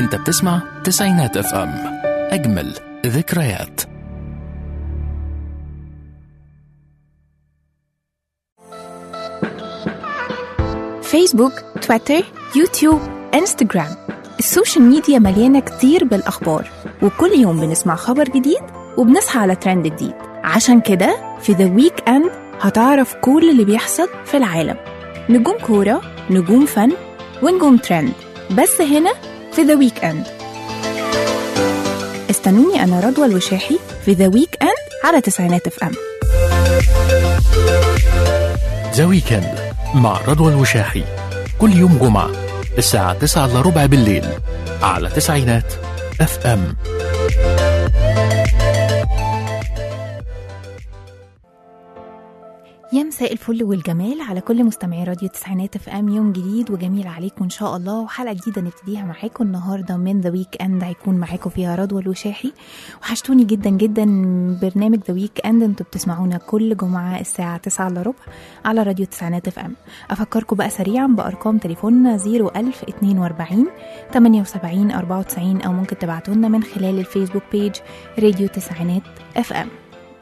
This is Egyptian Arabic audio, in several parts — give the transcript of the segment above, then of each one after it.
انت بتسمع تسعينات اف ام اجمل ذكريات فيسبوك تويتر يوتيوب انستغرام السوشيال ميديا مليانة كتير بالأخبار وكل يوم بنسمع خبر جديد وبنصحى على ترند جديد عشان كده في ذا ويك اند هتعرف كل اللي بيحصل في العالم نجوم كورة نجوم فن ونجوم ترند بس هنا في ذا ويك اند استنوني أنا رضوى الوشاحي في ذا ويك اند على تسعينات اف ام ذا ويكند مع رضوى الوشاحي كل يوم جمعة الساعة 9 إلا ربع بالليل على تسعينات اف ام يا مساء الفل والجمال على كل مستمعي راديو تسعينات اف ام يوم جديد وجميل عليكم ان شاء الله وحلقه جديده نبتديها معاكم النهارده من ذا ويك اند هيكون معاكم فيها رضوى الوشاحي وحشتوني جدا جدا برنامج ذا ويك اند انتوا بتسمعونا كل جمعه الساعه 9 الا ربع على راديو تسعينات اف ام افكركم بقى سريعا بارقام تليفوننا 01042 78 94 او ممكن تبعتوا لنا من خلال الفيسبوك بيج راديو تسعينات اف ام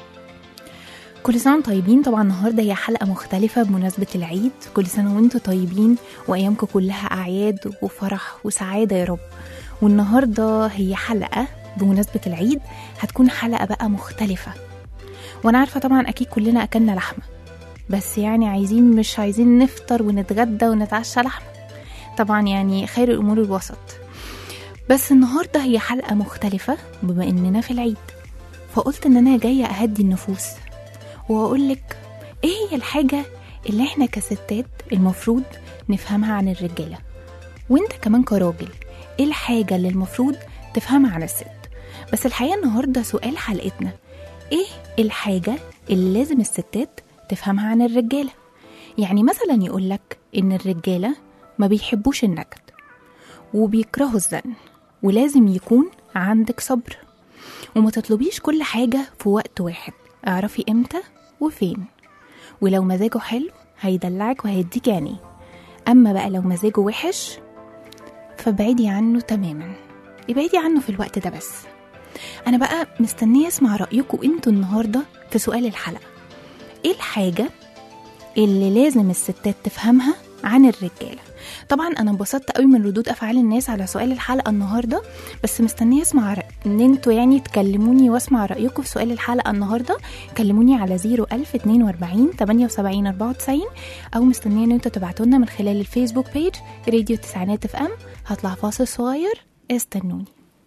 كل سنة وانتم طيبين طبعا النهاردة هي حلقة مختلفة بمناسبة العيد كل سنة وانتم طيبين وأيامكم كلها أعياد وفرح وسعادة يا رب والنهاردة هي حلقة بمناسبة العيد هتكون حلقة بقى مختلفة وأنا عارفة طبعا أكيد كلنا أكلنا لحمة بس يعني عايزين مش عايزين نفطر ونتغدى ونتعشى لحمة طبعا يعني خير الأمور الوسط بس النهاردة هي حلقة مختلفة بما إننا في العيد فقلت إن أنا جاية أهدي النفوس وأقول لك إيه هي الحاجة اللي إحنا كستات المفروض نفهمها عن الرجالة وإنت كمان كراجل إيه الحاجة اللي المفروض تفهمها عن الست بس الحقيقة النهاردة سؤال حلقتنا إيه الحاجة اللي لازم الستات تفهمها عن الرجالة يعني مثلا يقولك إن الرجالة ما بيحبوش النكد وبيكرهوا الزن ولازم يكون عندك صبر وما تطلبيش كل حاجة في وقت واحد اعرفي امتى وفين ولو مزاجه حلو هيدلعك وهيديك عينيه اما بقى لو مزاجه وحش فابعدي عنه تماما ابعدي عنه في الوقت ده بس انا بقى مستنيه اسمع رايكم انتوا النهارده في سؤال الحلقه ايه الحاجه اللي لازم الستات تفهمها عن الرجاله طبعا انا انبسطت قوي من ردود افعال الناس على سؤال الحلقه النهارده بس مستنيه اسمع رأ... ان انتوا يعني تكلموني واسمع رايكم في سؤال الحلقه النهارده كلموني على 01042 78 94 او مستنيه ان انتوا تبعتوا لنا من خلال الفيسبوك بيج راديو تسعينات اف ام هطلع فاصل صغير استنوني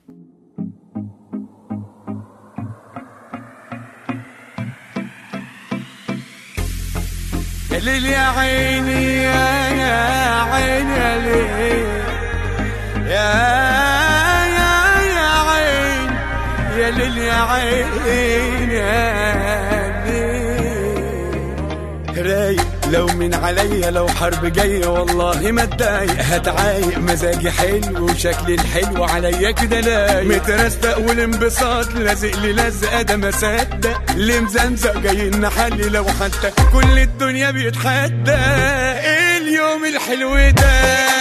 يا ليل يا عيني يا يا عيني يا ليل يا يا يا عين يا ليل يا عين يا ليل رايق لو من عليا لو حرب جاية والله ما اتضايق هتعايق مزاجي حلو وشكلي الحلو عليا كده لايق مترستق والانبساط لازق لي لزقة ده ما صدق اللي مزمزق جاي نحلي لو حتى كل الدنيا بيتحدى ايه اليوم الحلو ده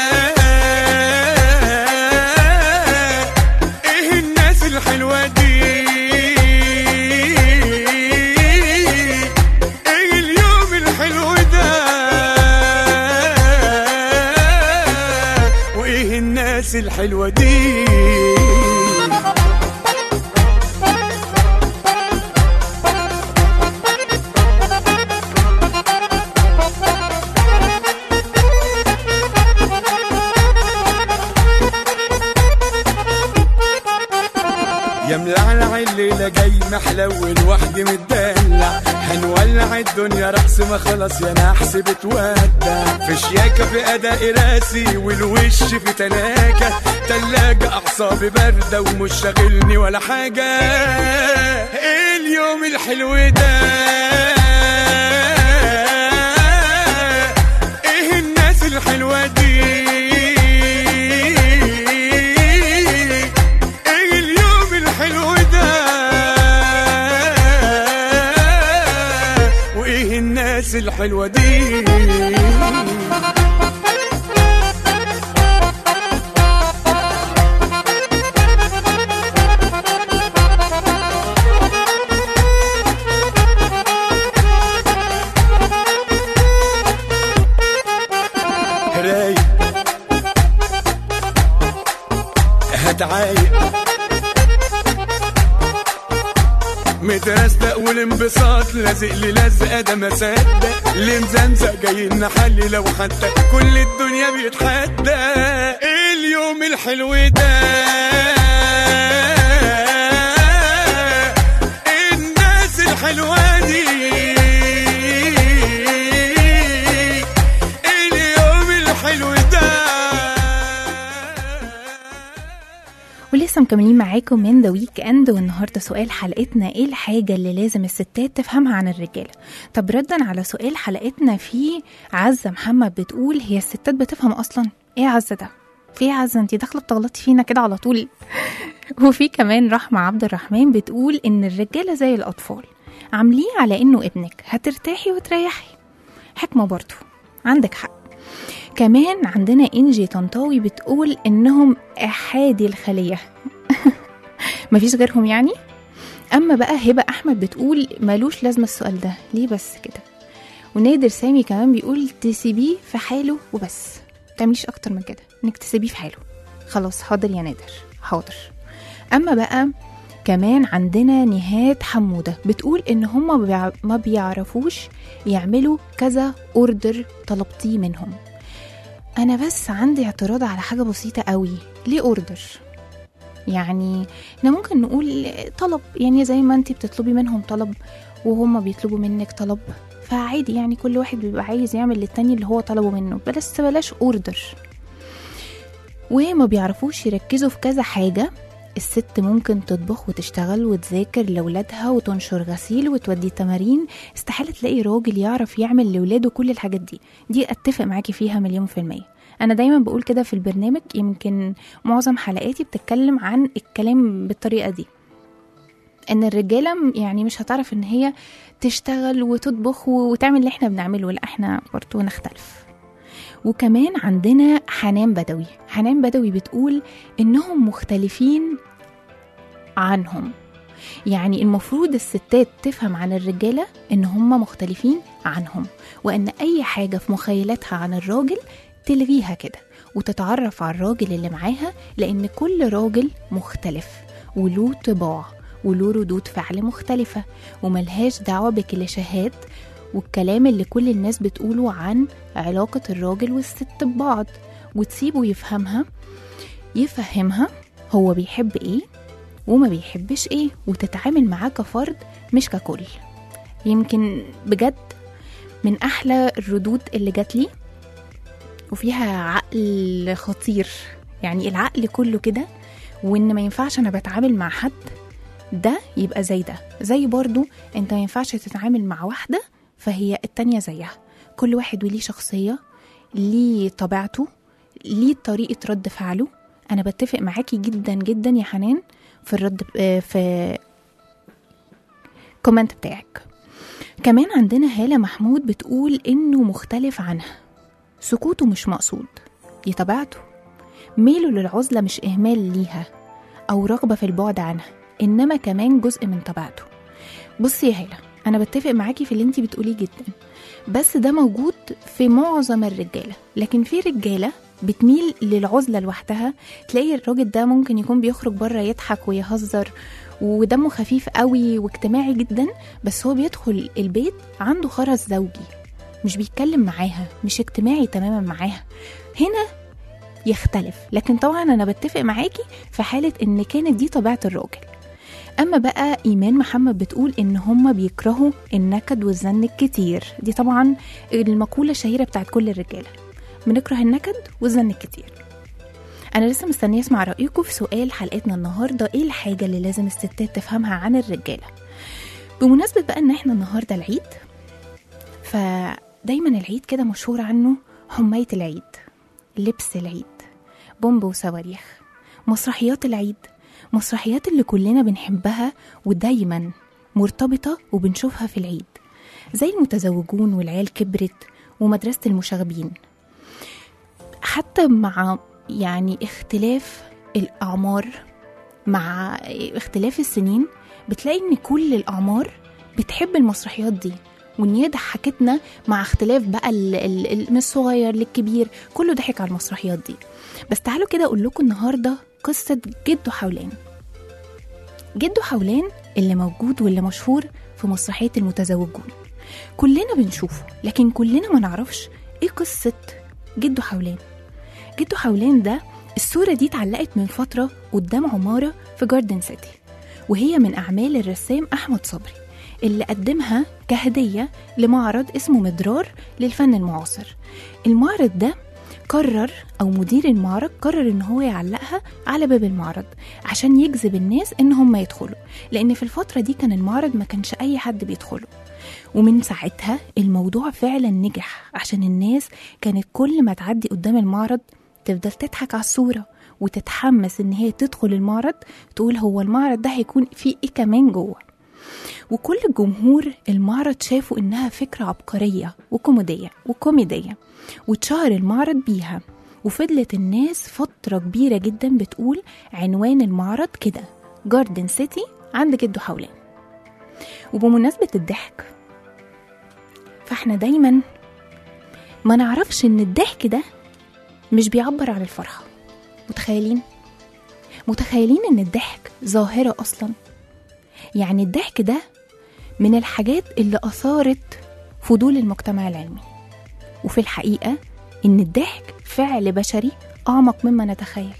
ايه الناس الحلوة دي ايه اليوم الحلو ده وايه الناس الحلوة دي يا ملعلع الليلة جاي محلول وحدي متدلع هنولع الدنيا رقص ما خلص يا نحس بتودع في شياكة في أداء راسي والوش في تلاجة تلاجة أعصابي باردة ومش شاغلني ولا حاجة إيه اليوم الحلو ده إيه الناس الحلوة دي ايه اليوم الحلو ده وايه الناس الحلوه دي متعايق مترستق والانبساط لازق لي لزقه ده ما صدق اللي مزمزق جاي نحلي لو حتى كل الدنيا بيتحدى اليوم الحلو ده الناس الحلوه دي اليوم الحلو ده ولسه مكملين معاكم من ذا ويك اند والنهارده سؤال حلقتنا ايه الحاجه اللي لازم الستات تفهمها عن الرجاله طب ردا على سؤال حلقتنا في عزه محمد بتقول هي الستات بتفهم اصلا ايه يا عزه ده في إيه يا عزه انت داخله بتغلطي فينا كده على طول وفي كمان رحمه عبد الرحمن بتقول ان الرجاله زي الاطفال عامليه على انه ابنك هترتاحي وتريحي حكمه برضه عندك حق كمان عندنا انجي طنطاوي بتقول انهم احادي الخليه مفيش غيرهم يعني اما بقى هبه احمد بتقول ملوش لازمه السؤال ده ليه بس كده ونادر سامي كمان بيقول تسيبيه في حاله وبس متعمليش اكتر من كده انك تسيبيه في حاله خلاص حاضر يا نادر حاضر اما بقى كمان عندنا نهاد حمودة بتقول ان هما بيع- ما بيعرفوش يعملوا كذا اوردر طلبتيه منهم انا بس عندي اعتراض على حاجه بسيطه قوي ليه اوردر يعني احنا ممكن نقول طلب يعني زي ما انت بتطلبي منهم طلب وهما بيطلبوا منك طلب فعادي يعني كل واحد بيبقى عايز يعمل للتاني اللي هو طلبه منه بس بلاش اوردر وما بيعرفوش يركزوا في كذا حاجة الست ممكن تطبخ وتشتغل وتذاكر لولادها وتنشر غسيل وتودي تمارين استحالة تلاقي راجل يعرف يعمل لولاده كل الحاجات دي دي اتفق معاكي فيها مليون في المية انا دايما بقول كده في البرنامج يمكن معظم حلقاتي بتتكلم عن الكلام بالطريقة دي ان الرجالة م- يعني مش هتعرف ان هي تشتغل وتطبخ و- وتعمل اللي احنا بنعمله لا احنا برضو نختلف وكمان عندنا حنان بدوي حنان بدوي بتقول انهم مختلفين عنهم يعني المفروض الستات تفهم عن الرجالة ان هم مختلفين عنهم وان اي حاجة في مخيلتها عن الراجل تلغيها كده وتتعرف على الراجل اللي معاها لان كل راجل مختلف وله طباع وله ردود فعل مختلفة وملهاش دعوة بكليشيهات والكلام اللي كل الناس بتقوله عن علاقة الراجل والست ببعض وتسيبه يفهمها يفهمها هو بيحب ايه وما بيحبش ايه وتتعامل معاه كفرد مش ككل يمكن بجد من احلى الردود اللي جات لي وفيها عقل خطير يعني العقل كله كده وان ما ينفعش انا بتعامل مع حد ده يبقى زي ده زي برضو انت ما ينفعش تتعامل مع واحدة فهي التانية زيها كل واحد وليه شخصية ليه طبيعته ليه طريقة رد فعله أنا بتفق معاكي جدا جدا يا حنان في الرد آه، في كومنت بتاعك كمان عندنا هالة محمود بتقول إنه مختلف عنها سكوته مش مقصود دي طبيعته ميله للعزلة مش إهمال ليها أو رغبة في البعد عنها إنما كمان جزء من طبيعته بصي يا هالة أنا بتفق معاكي في اللي انتي بتقوليه جدا بس ده موجود في معظم الرجالة لكن في رجالة بتميل للعزلة لوحدها تلاقي الراجل ده ممكن يكون بيخرج بره يضحك ويهزر ودمه خفيف قوي واجتماعي جدا بس هو بيدخل البيت عنده خرس زوجي مش بيتكلم معاها مش اجتماعي تماما معاها هنا يختلف لكن طبعا انا بتفق معاكي في حالة ان كانت دي طبيعة الراجل اما بقى ايمان محمد بتقول ان هما بيكرهوا النكد والزن الكتير دي طبعا المقولة الشهيرة بتاعت كل الرجالة بنكره النكد والزن الكتير انا لسه مستنيه اسمع رايكم في سؤال حلقتنا النهارده ايه الحاجه اللي لازم الستات تفهمها عن الرجاله بمناسبه بقى ان احنا النهارده العيد فدايما العيد كده مشهور عنه حمايه العيد لبس العيد بومب وصواريخ مسرحيات العيد مسرحيات اللي كلنا بنحبها ودايما مرتبطه وبنشوفها في العيد زي المتزوجون والعيال كبرت ومدرسه المشاغبين حتى مع يعني اختلاف الأعمار مع اختلاف السنين بتلاقي إن كل الأعمار بتحب المسرحيات دي وإن هي ضحكتنا مع اختلاف بقى ال- ال- ال- من الصغير للكبير كله ضحك على المسرحيات دي بس تعالوا كده أقول لكم النهاردة قصة جدو حولان جدو حولان اللي موجود واللي مشهور في مسرحية المتزوجون كلنا بنشوفه لكن كلنا ما نعرفش ايه قصة جدو حولان جدو حولان ده الصورة دي اتعلقت من فترة قدام عمارة في جاردن سيتي وهي من أعمال الرسام أحمد صبري اللي قدمها كهدية لمعرض اسمه مدرار للفن المعاصر المعرض ده قرر أو مدير المعرض قرر إن هو يعلقها على باب المعرض عشان يجذب الناس إن هم يدخلوا لأن في الفترة دي كان المعرض ما كانش أي حد بيدخله ومن ساعتها الموضوع فعلا نجح عشان الناس كانت كل ما تعدي قدام المعرض تفضل تضحك على الصورة وتتحمس إن هي تدخل المعرض تقول هو المعرض ده هيكون فيه إيه كمان جوه وكل الجمهور المعرض شافوا إنها فكرة عبقرية وكوميدية وكوميدية واتشهر المعرض بيها وفضلت الناس فترة كبيرة جدا بتقول عنوان المعرض كده جاردن سيتي عند جدو حولان وبمناسبة الضحك فاحنا دايما ما نعرفش ان الضحك ده مش بيعبر عن الفرحة متخيلين؟ متخيلين ان الضحك ظاهرة اصلا يعني الضحك ده من الحاجات اللي اثارت فضول المجتمع العلمي وفي الحقيقة ان الضحك فعل بشري اعمق مما نتخيل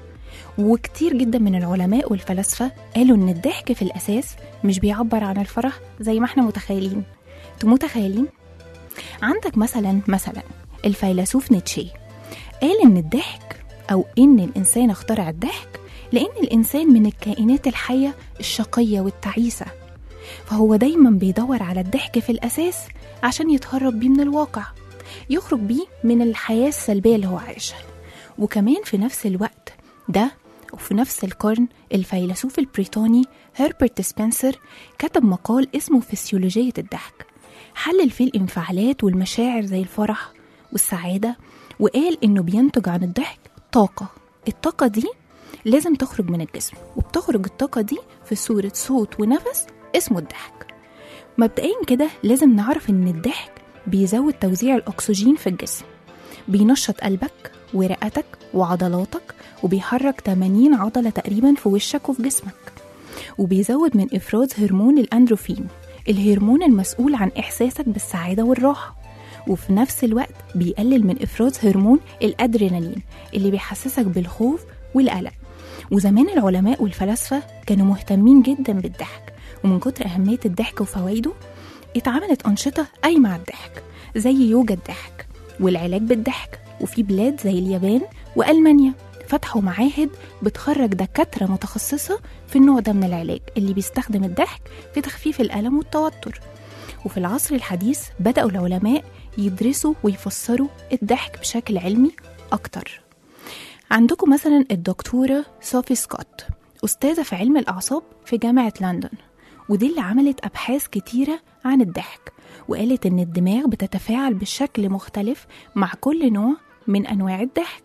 وكتير جدا من العلماء والفلاسفة قالوا ان الضحك في الاساس مش بيعبر عن الفرح زي ما احنا متخيلين انتوا متخيلين عندك مثلا مثلا الفيلسوف نيتشه قال ان الضحك او ان الانسان اخترع الضحك لان الانسان من الكائنات الحيه الشقيه والتعيسه فهو دايما بيدور على الضحك في الاساس عشان يتهرب بيه من الواقع يخرج بيه من الحياه السلبيه اللي هو عايشها وكمان في نفس الوقت ده وفي نفس القرن الفيلسوف البريطاني هربرت سبنسر كتب مقال اسمه فسيولوجية الضحك حلل فيه الانفعالات والمشاعر زي الفرح والسعادة وقال إنه بينتج عن الضحك طاقة الطاقة دي لازم تخرج من الجسم وبتخرج الطاقة دي في صورة صوت ونفس اسمه الضحك مبدئيا كده لازم نعرف إن الضحك بيزود توزيع الأكسجين في الجسم بينشط قلبك ورئتك وعضلاتك وبيحرك 80 عضلة تقريبا في وشك وفي جسمك وبيزود من إفراز هرمون الأندروفين الهرمون المسؤول عن إحساسك بالسعادة والراحة وفي نفس الوقت بيقلل من إفراز هرمون الأدرينالين اللي بيحسسك بالخوف والقلق وزمان العلماء والفلاسفة كانوا مهتمين جدا بالضحك ومن كتر أهمية الضحك وفوائده اتعملت أنشطة قايمة على الضحك زي يوجا الضحك والعلاج بالضحك وفي بلاد زي اليابان وألمانيا فتحوا معاهد بتخرج دكاترة متخصصة في النوع ده من العلاج اللي بيستخدم الضحك في تخفيف الألم والتوتر وفي العصر الحديث بدأوا العلماء يدرسوا ويفسروا الضحك بشكل علمي أكتر عندكم مثلا الدكتورة صوفي سكوت أستاذة في علم الأعصاب في جامعة لندن ودي اللي عملت أبحاث كتيرة عن الضحك وقالت إن الدماغ بتتفاعل بشكل مختلف مع كل نوع من أنواع الضحك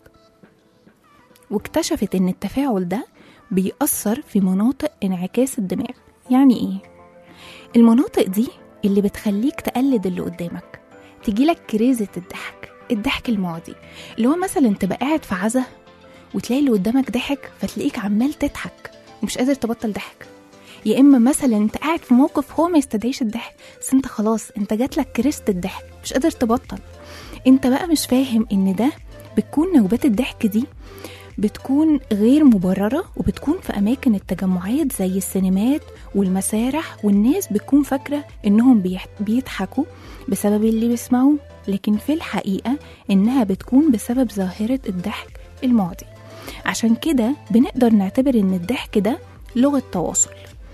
واكتشفت إن التفاعل ده بيأثر في مناطق انعكاس الدماغ يعني إيه؟ المناطق دي اللي بتخليك تقلد اللي قدامك تجيلك كريزة الضحك الضحك الماضي اللي هو مثلا تبقى قاعد في عزا وتلاقي اللي قدامك ضحك فتلاقيك عمال تضحك ومش قادر تبطل ضحك يا اما مثلا انت قاعد في موقف هو ما يستدعيش الضحك بس انت خلاص انت جاتلك كريزة الضحك مش قادر تبطل انت بقى مش فاهم ان ده بتكون نوبات الضحك دي بتكون غير مبررة وبتكون في أماكن التجمعات زي السينمات والمسارح والناس بتكون فاكرة إنهم بيح- بيضحكوا بسبب اللي بيسمعوه لكن في الحقيقة إنها بتكون بسبب ظاهرة الضحك الماضي عشان كده بنقدر نعتبر إن الضحك ده لغة تواصل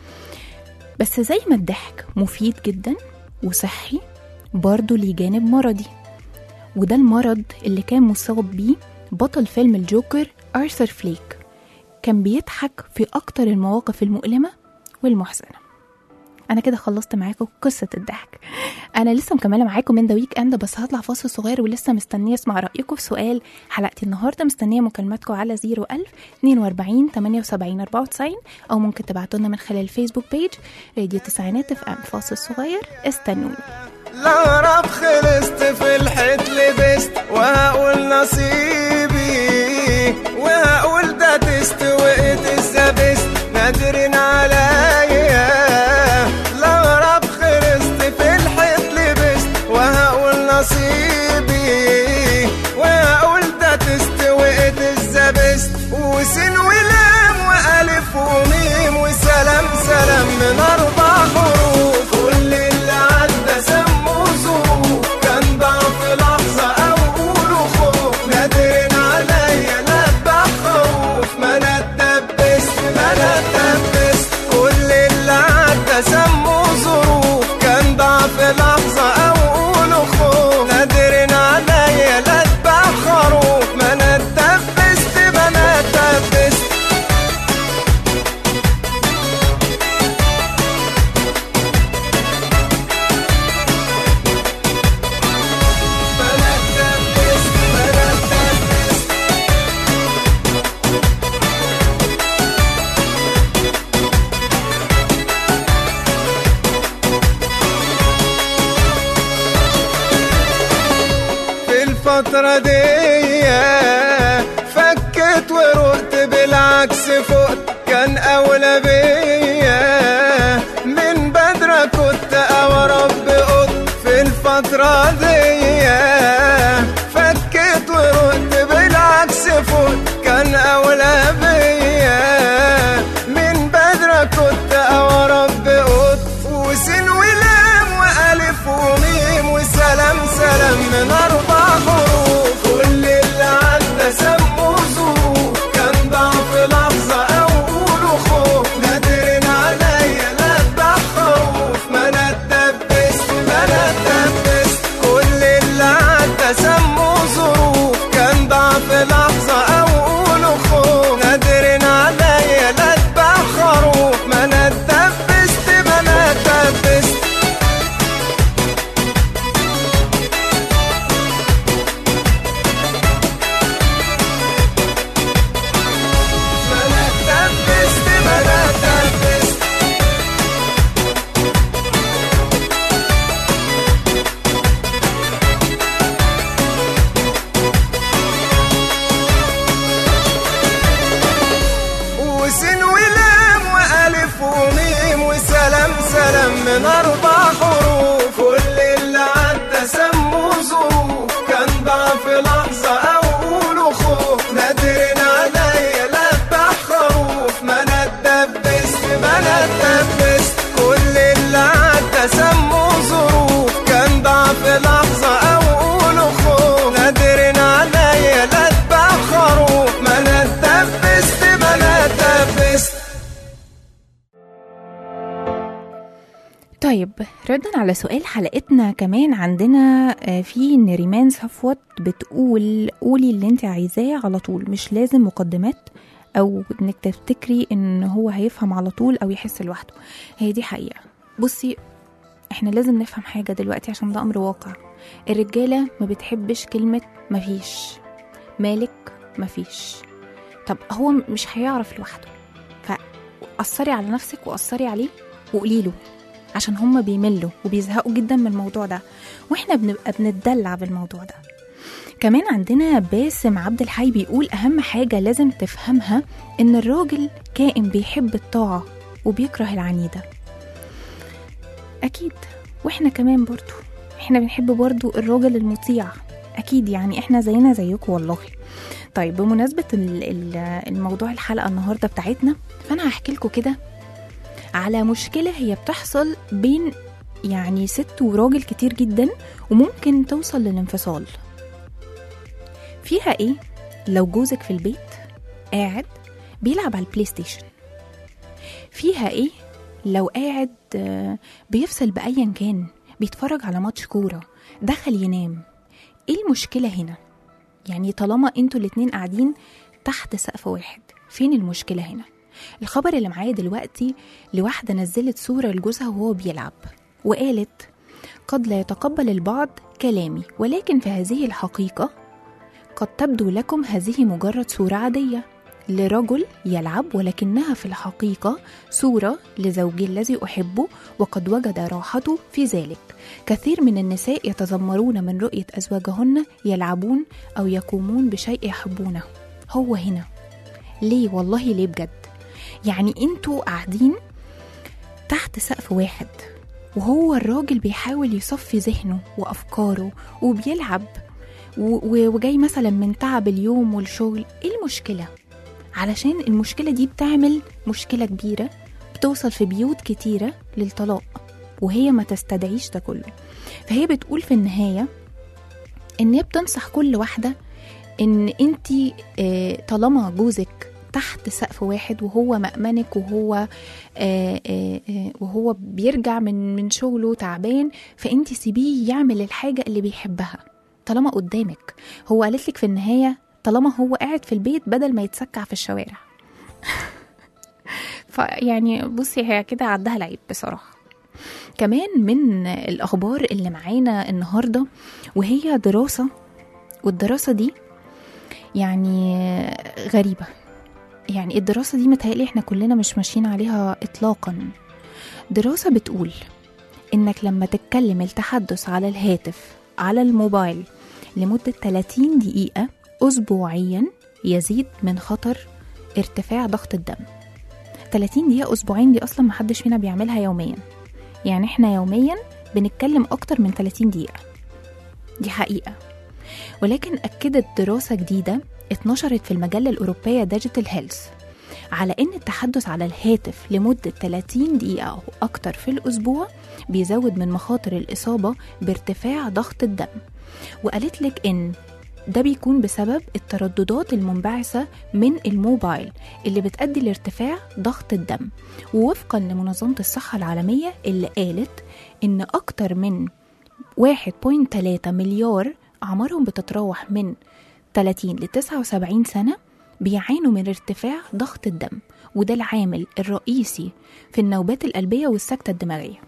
بس زي ما الضحك مفيد جدا وصحي برضه ليه جانب مرضي وده المرض اللي كان مصاب بيه بطل فيلم الجوكر آرثر فليك كان بيضحك في أكتر المواقف المؤلمة والمحزنة أنا كده خلصت معاكم قصة الضحك أنا لسه مكملة معاكم من ذا ويك أند بس هطلع فاصل صغير ولسه مستنية أسمع رأيكم في سؤال حلقتي النهاردة مستنية مكالماتكم على 01000 42 78 94 أو ممكن تبعتوا لنا من خلال الفيسبوك بيج راديو تسعينات اف ام فاصل صغير استنوني لا رب خلصت في الحيط لبست وهقول نصيبي وهقول ده تست الفترة دي فكت ورقت بالعكس فوت كان أولى بيا من بدرة كنت أورب قط في الفترة دي فكت ورقت بالعكس فوت كان أولى بيا من بدرة كنت أورب قط وسين ولام وألف وميم وسلام سلام من أربع حروف كل اللي عدى سموا ظروف كان ضعف لحظة أو قولوا خوف نادرين عليا لا أتبع خروف ما أنا اتدبست ما أنا اتدبست كل اللي عدى سموا ظروف كان ضعف لحظة أو قولوا خوف نادرين عليا لا أتبع خروف ما أنا اتدبست ما أنا اتدبست ما أنا اتدبست ما أنا اتدبست وسين ولام وألف وميم وسلام سلام من أربع حروف كل اللي عدى سموا ظروف كان ضعف لحظة أو قولوا خوف نادرين عليا لا أتبع خروف ما أنا اتدبست ما أنا اتدبست كل اللي عدى سموا ظروف كان ضعف لحظة أو قولوا خوف نادرين عليا لا أتبع خروف ما أنا اتدبست ما أنا اتدبست طيب ردا على سؤال حلقتنا كمان عندنا آه، في ان ريمان صفوت بتقول قولي اللي انت عايزاه على طول مش لازم مقدمات او انك تفتكري ان هو هيفهم على طول او يحس لوحده هي دي حقيقة بصي احنا لازم نفهم حاجة دلوقتي عشان ده امر واقع الرجالة ما بتحبش كلمة مفيش مالك مفيش طب هو مش هيعرف لوحده فأثري على نفسك وأثري عليه وقولي له عشان هم بيملوا وبيزهقوا جدا من الموضوع ده واحنا بنبقى بنتدلع بالموضوع ده كمان عندنا باسم عبد الحي بيقول اهم حاجة لازم تفهمها ان الراجل كائن بيحب الطاعة وبيكره العنيدة اكيد واحنا كمان برضو احنا بنحب برضو الراجل المطيع اكيد يعني احنا زينا زيكم والله طيب بمناسبة ال- ال- الموضوع الحلقة النهاردة بتاعتنا فأنا هحكي لكم كده على مشكلة هي بتحصل بين يعني ست وراجل كتير جدا وممكن توصل للانفصال فيها ايه لو جوزك في البيت قاعد بيلعب على البلاي ستيشن فيها ايه لو قاعد آه، بيفصل بأيا كان بيتفرج على ماتش كورة دخل ينام ايه المشكلة هنا يعني طالما انتوا الاتنين قاعدين تحت سقف واحد فين المشكلة هنا الخبر اللي معايا دلوقتي لواحدة نزلت صورة لجوزها وهو بيلعب وقالت قد لا يتقبل البعض كلامي ولكن في هذه الحقيقة قد تبدو لكم هذه مجرد صورة عادية لرجل يلعب ولكنها في الحقيقة صورة لزوجي الذي أحبه وقد وجد راحته في ذلك كثير من النساء يتذمرون من رؤية أزواجهن يلعبون أو يقومون بشيء يحبونه هو هنا ليه والله ليه بجد يعني انتوا قاعدين تحت سقف واحد وهو الراجل بيحاول يصفي ذهنه وأفكاره وبيلعب و- و- وجاي مثلا من تعب اليوم والشغل ايه المشكلة؟ علشان المشكلة دي بتعمل مشكلة كبيرة بتوصل في بيوت كتيرة للطلاق وهي ما تستدعيش ده كله فهي بتقول في النهاية ان هي بتنصح كل واحدة ان انتي آه، طالما جوزك تحت سقف واحد وهو مأمنك وهو آه، آه، آه، وهو بيرجع من من شغله تعبان فانتي سيبيه يعمل الحاجة اللي بيحبها طالما قدامك هو قالت لك في النهاية طالما هو قاعد في البيت بدل ما يتسكع في الشوارع فيعني بصي هي كده عدها العيب بصراحة كمان من الأخبار اللي معانا النهاردة وهي دراسة والدراسة دي يعني غريبة يعني الدراسة دي متهيألي احنا كلنا مش ماشيين عليها إطلاقا دراسة بتقول إنك لما تتكلم التحدث على الهاتف على الموبايل لمدة 30 دقيقة أسبوعيا يزيد من خطر ارتفاع ضغط الدم 30 دقيقة أسبوعين دي أصلا محدش فينا بيعملها يوميا يعني احنا يوميا بنتكلم أكتر من 30 دقيقة دي حقيقة ولكن أكدت دراسة جديدة اتنشرت في المجلة الأوروبية ديجيتال هيلث على إن التحدث على الهاتف لمدة 30 دقيقة أو أكتر في الأسبوع بيزود من مخاطر الإصابة بارتفاع ضغط الدم وقالت لك إن ده بيكون بسبب الترددات المنبعثة من الموبايل اللي بتؤدي لارتفاع ضغط الدم ووفقا لمنظمة الصحة العالمية اللي قالت إن أكتر من 1.3 مليار أعمارهم بتتراوح من 30 ل 79 سنة بيعانوا من ارتفاع ضغط الدم وده العامل الرئيسي في النوبات القلبية والسكتة الدماغية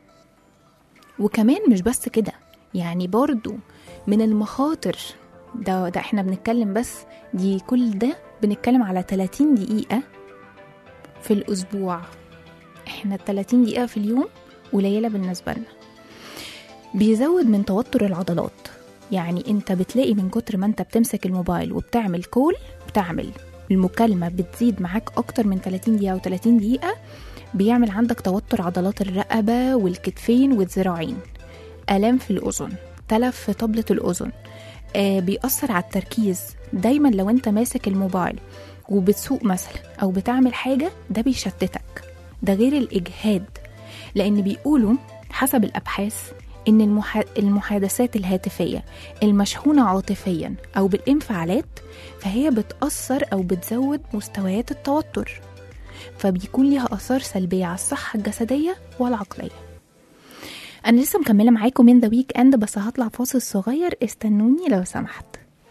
وكمان مش بس كده يعني برضو من المخاطر ده, ده احنا بنتكلم بس دي كل ده بنتكلم على 30 دقيقة في الأسبوع احنا 30 دقيقة في اليوم قليلة بالنسبة لنا بيزود من توتر العضلات يعني انت بتلاقي من كتر ما انت بتمسك الموبايل وبتعمل كول بتعمل المكالمة بتزيد معاك أكتر من 30 دقيقة و30 دقيقة بيعمل عندك توتر عضلات الرقبة والكتفين والذراعين آلام في الأذن تلف في طبلة الأذن آه بيأثر على التركيز دايما لو انت ماسك الموبايل وبتسوق مثلا أو بتعمل حاجة ده بيشتتك ده غير الإجهاد لأن بيقولوا حسب الأبحاث إن المح... المحادثات الهاتفية المشحونة عاطفيا أو بالانفعالات فهي بتأثر أو بتزود مستويات التوتر فبيكون ليها آثار سلبية على الصحة الجسدية والعقلية أنا لسه مكملة معاكم من ذا ويك أند بس هطلع فاصل صغير استنوني لو سمحت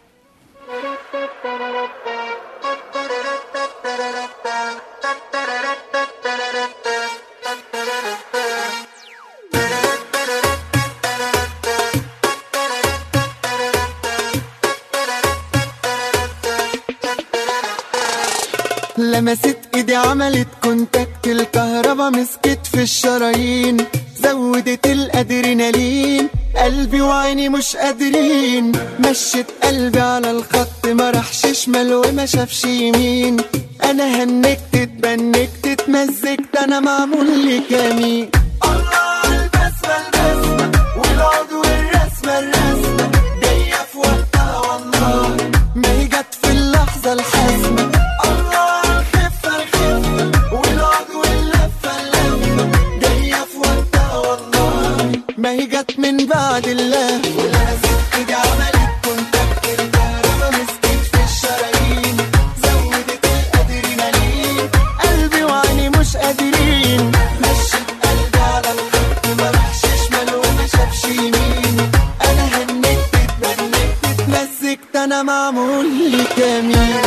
لمست ايدي عملت كونتاكت الكهربا مسكت في الشرايين زودت الادرينالين قلبي وعيني مش قادرين مشت قلبي على الخط ما راحش شمال وما شافش يمين انا هنكت اتبنكت اتمزجت انا معمول لي كمين الله على البسمة البسمة والعضو الرسمة الرسمة جاية في وقتها والله ما هي جت في اللحظة الحاسمة الله على الخفة الخفة والعضو اللفة اللفة جاية في وقتها والله ما هي جت من بعد الله ولازم ايدي عملت كونتاكت الكهربا مسكت في الشرايين زودت الادرينالين قلبي وعيني مش قادرين مشيت قلبي على الخط ما راحش شمال وما شافش يمين انا هنكت اتبنكت اتمزجت انا معمول لي كمين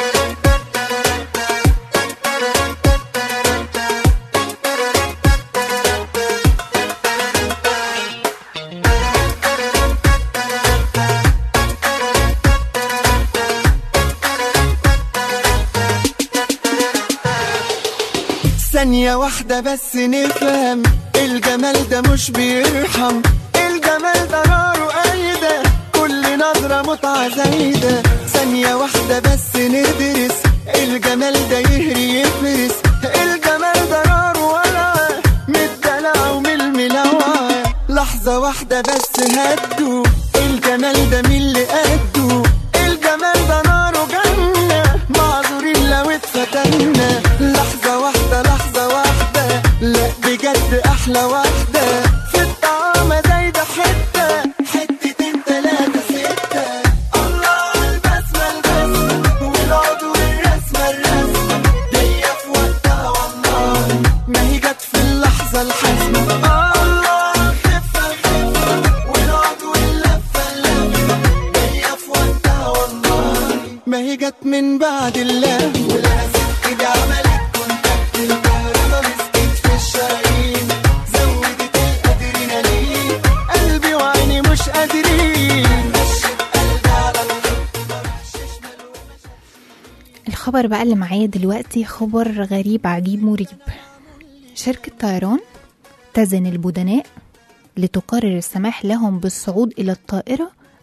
ثانية واحدة بس نفهم الجمال ده مش بيرحم الجمال ده نار وقايدة كل نظرة متعة زايدة ثانية واحدة بس ندرس الجمال ده يهري يفرس الجمال ده نار ولعة من الدلع ومن الملوعة لحظة واحدة بس هدوا الجمال ده مين اللي قده الجمال ده نار وجنة معذورين لو اتفتنا لحظة واحدة لحظة واحدة لا بجد أحلى واحدة في الطعام زايدة حتة حتتين تلاتة ستة الله على البسمة البسمة والعضو الرسمة الرسمة جاية في وقتها والله ما هي جت في اللحظة الحاسمة الله على الخفة الخفة والعضو اللفة اللفة جاية في وقتها والله ما هي جت من بعد الله ولازم ايدي عملت كونتاكت الكهربا مسكت في الشرايين زودت الادرينالين قلبي وعيني مش قادرين مشيت قلبي على الخط ما راحش شمال وما الخبر بقى اللي معايا دلوقتي خبر غريب عجيب مريب شركة طيران تزن البدناء لتقرر السماح لهم بالصعود إلى الطائرة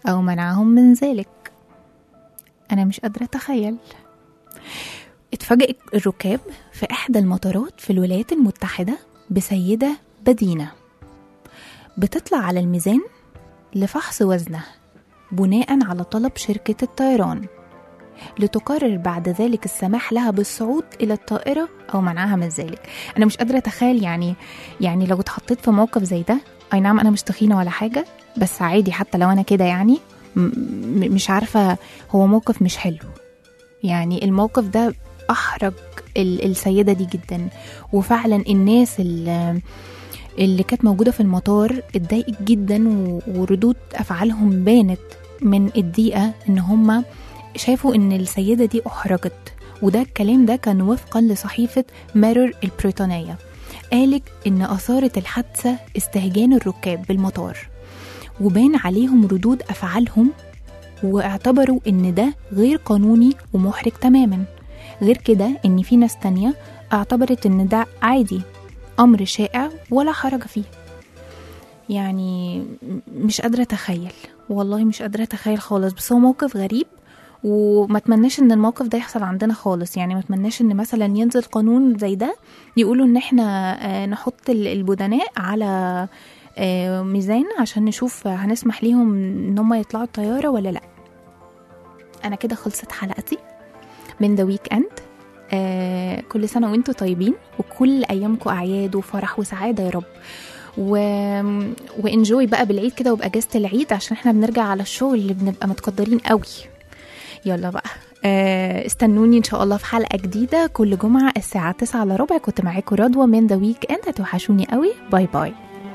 أو منعهم من ذلك أنا مش قادرة أتخيل اتفاجئ الركاب في إحدى المطارات في الولايات المتحدة بسيدة بدينة بتطلع على الميزان لفحص وزنها بناء على طلب شركة الطيران لتقرر بعد ذلك السماح لها بالصعود إلى الطائرة أو منعها من ذلك أنا مش قادرة أتخيل يعني يعني لو اتحطيت في موقف زي ده أي نعم أنا مش تخينة ولا حاجة بس عادي حتى لو أنا كده يعني م- م- مش عارفة هو موقف مش حلو يعني الموقف ده أحرج ال- السيدة دي جدا وفعلا الناس اللي اللي كانت موجودة في المطار اتضايقت جدا و- وردود أفعالهم بانت من الضيقة إن هما شافوا إن السيدة دي أحرجت وده الكلام ده كان وفقا لصحيفة ميرور البريطانية قالت إن أثارت الحادثة استهجان الركاب بالمطار وبان عليهم ردود أفعالهم واعتبروا إن ده غير قانوني ومحرج تماما غير كده إن في ناس تانية اعتبرت إن ده عادي أمر شائع ولا حرج فيه يعني م- مش قادرة أتخيل والله مش قادرة أتخيل خالص بس هو موقف غريب وما اتمناش ان الموقف ده يحصل عندنا خالص يعني ما اتمناش ان مثلا ينزل قانون زي ده يقولوا ان احنا آه، نحط ال- البدناء على آه، ميزان عشان نشوف هنسمح ليهم ان هم يطلعوا الطيارة ولا لا انا كده خلصت حلقتي من ذا ويك اند آه كل سنة وانتم طيبين وكل ايامكم اعياد وفرح وسعادة يا رب و... وانجوي بقى بالعيد كده وباجازة العيد عشان احنا بنرجع على الشغل اللي بنبقى متقدرين قوي يلا بقى آه، استنوني ان شاء الله في حلقه جديده كل جمعه الساعه 9 الا ربع كنت معاكم رضوى من ذا ويك اند هتوحشوني قوي باي باي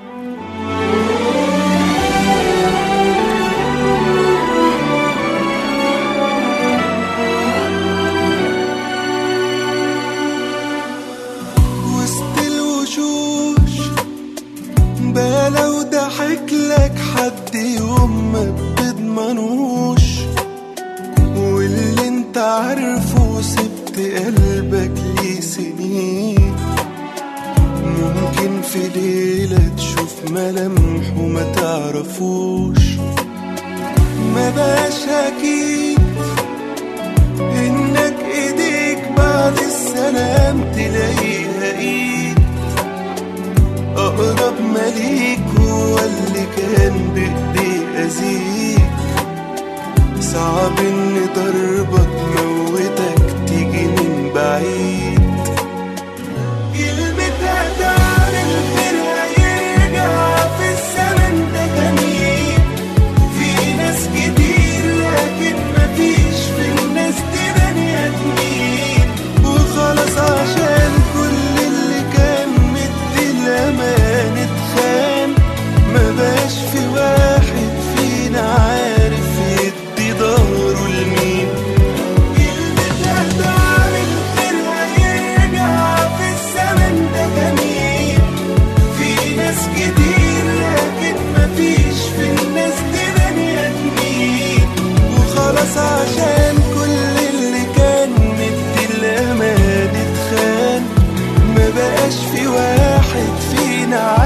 وسط الوشوش بقى لو ضحك لك حد يوم ما بتضمنوش واللي انت عارفه سبت قلبك ليه سنين ممكن في ليلة تشوف ملامحه ما تعرفوش ما بقاش أكيد إنك إيديك بعد السلام تلاقيها إيد أقرب مليك هو اللي كان بإيديه أذيك صعب إن ضربك موتك تيجي من بعيد كلمة هدار الخير هيرجع في الزمن ده جميل في ناس كتير لكن مفيش في الناس دي بني ادمين وخلاص عشان كل اللي كان مدي الامان اتخان ما بقاش في واحد فينا عارف يدي ظهره لمين كلمة هدار الخير هيرجع في الزمن ده جميل في ناس كتير لكن مفيش في الناس دي بني ادمين وخلاص عشان كل اللي كان مدي الامان اتخان ما بقاش في واحد فينا